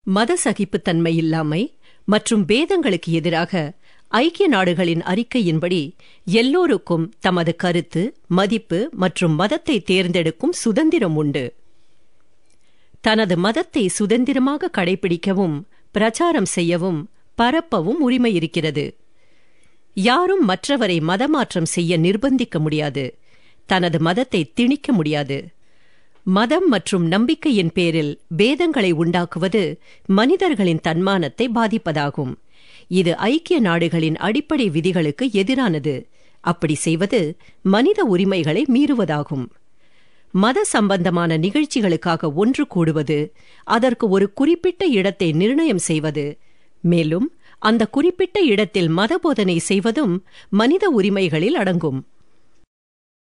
மத சகிப்புத்தன்மை இல்லாமை மற்றும் பேதங்களுக்கு எதிராக ஐக்கிய நாடுகளின் அறிக்கையின்படி எல்லோருக்கும் தமது கருத்து மதிப்பு மற்றும் மதத்தை தேர்ந்தெடுக்கும் சுதந்திரம் உண்டு தனது மதத்தை சுதந்திரமாக கடைபிடிக்கவும் பிரச்சாரம் செய்யவும் பரப்பவும் உரிமை இருக்கிறது யாரும் மற்றவரை மதமாற்றம் செய்ய நிர்பந்திக்க முடியாது தனது மதத்தை திணிக்க முடியாது மதம் மற்றும் நம்பிக்கையின் பேரில் பேதங்களை உண்டாக்குவது மனிதர்களின் தன்மானத்தை பாதிப்பதாகும் இது ஐக்கிய நாடுகளின் அடிப்படை விதிகளுக்கு எதிரானது அப்படி செய்வது மனித உரிமைகளை மீறுவதாகும் மத சம்பந்தமான நிகழ்ச்சிகளுக்காக ஒன்று கூடுவது அதற்கு ஒரு குறிப்பிட்ட இடத்தை நிர்ணயம் செய்வது மேலும் அந்த குறிப்பிட்ட இடத்தில் மத போதனை செய்வதும் மனித உரிமைகளில் அடங்கும்